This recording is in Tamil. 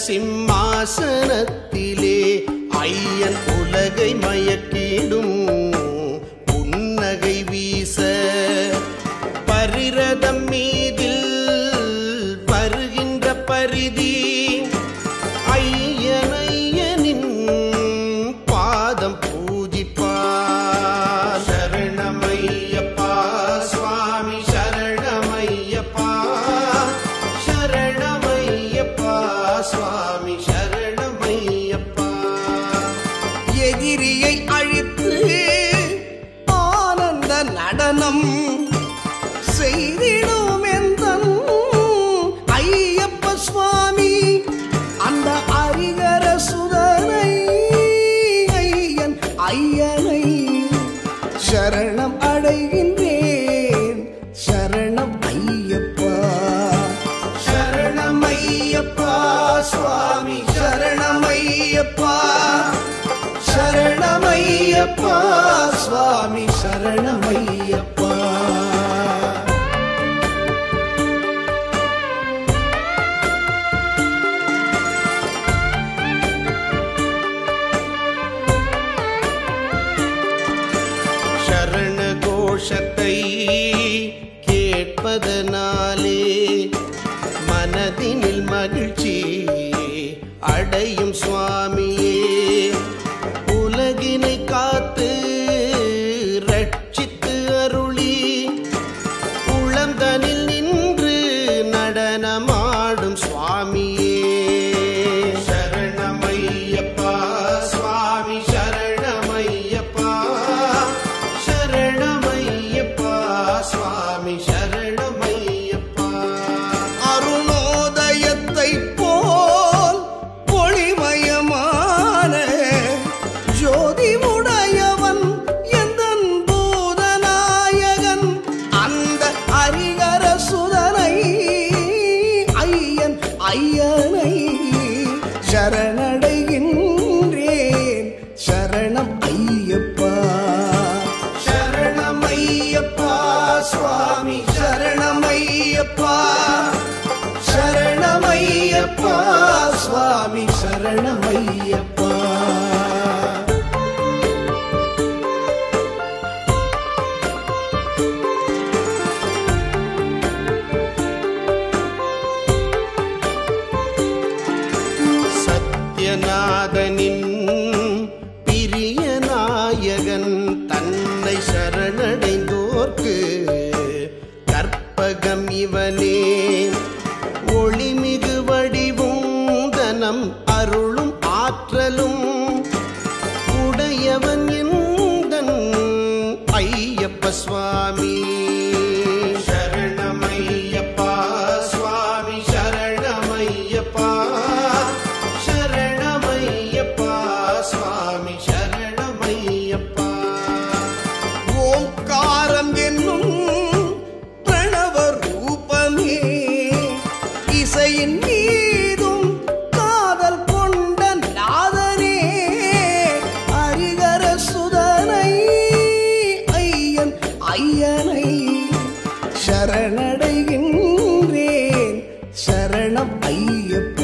சிம்மாசனத்திலே ஐயன் உலகை மயக்கிடும் புன்னகை வீச பரிரதம் மீதில் வருகின்ற பரிதி ஐயன் ஐயனின் பாதம் பூஜிப்பார் சரணமையப்பா சுவாமி சரணமையப்பா சரணமையப்பா சுவாமி சரணமையப்பா எதிரியை அழித்து ஆனந்த நடனம் செய்திடும் எந்தன் ஐயப்ப சுவாமி அந்த அரிகர சுதனை ஐயன் ஐயனை சரணம் அடைகின்றேன் சரணம் ஐயப்பா சரணம் ஐயப்பா சுவாமி சரணம் ஐயப்பா சரணம் ஐயப்பா சுவாமி சரணம் ஐயப்பா சரண கோஷத்தை கேட்பதனாலே மனதினில் மகிழ்ச்சி அடையும் சுவாமியே உலகினை காத்து ரட்சித்து அருளி உளந்தனில் நின்று நடனமாடும் சுவாமியே சரணமையப்பா சுவாமி சரணமையப்பா சரணமையப்பா சுவாமி சரணமையப்பா அருணோதயத்தை போல் ஒளிமயமான ஜோதி உடையவன் எந்தன் பூதநாயகன் அந்த அரிகர சுதனை ஐயன் ஐயனை சரணடைகின்றேன் சரணம் ஐயப்பா சரணம் ஐயப்பா சுவாமி சரணம் ஐயப்பா சரணம் ஐயப்பா சுவாமி சரணம் ஐயப்பா சத்யநாதனின் பிரிய நாயகன் தன்னை சரணடைந்தோர்க்கு கற்பகம் இவனே ஒளிமிகு வடிவும் தனம் அருளும் ஆற்றலும் உடையவன் எந்தன் ஐயப்ப சுவாமி சரணமையப்பா சுவாமி சரணமையப்பா சரணமையப்பா சுவாமி சரணமையப்பா ஓங்காரம் என்னும் பிரணவ ரூபமே இசையின் மீதும் காதல் கொண்ட நாதனே அரிகர சுதனை ஐயன் ஐயனை சரணடைகின்றேன் சரணம் ஐயப்பா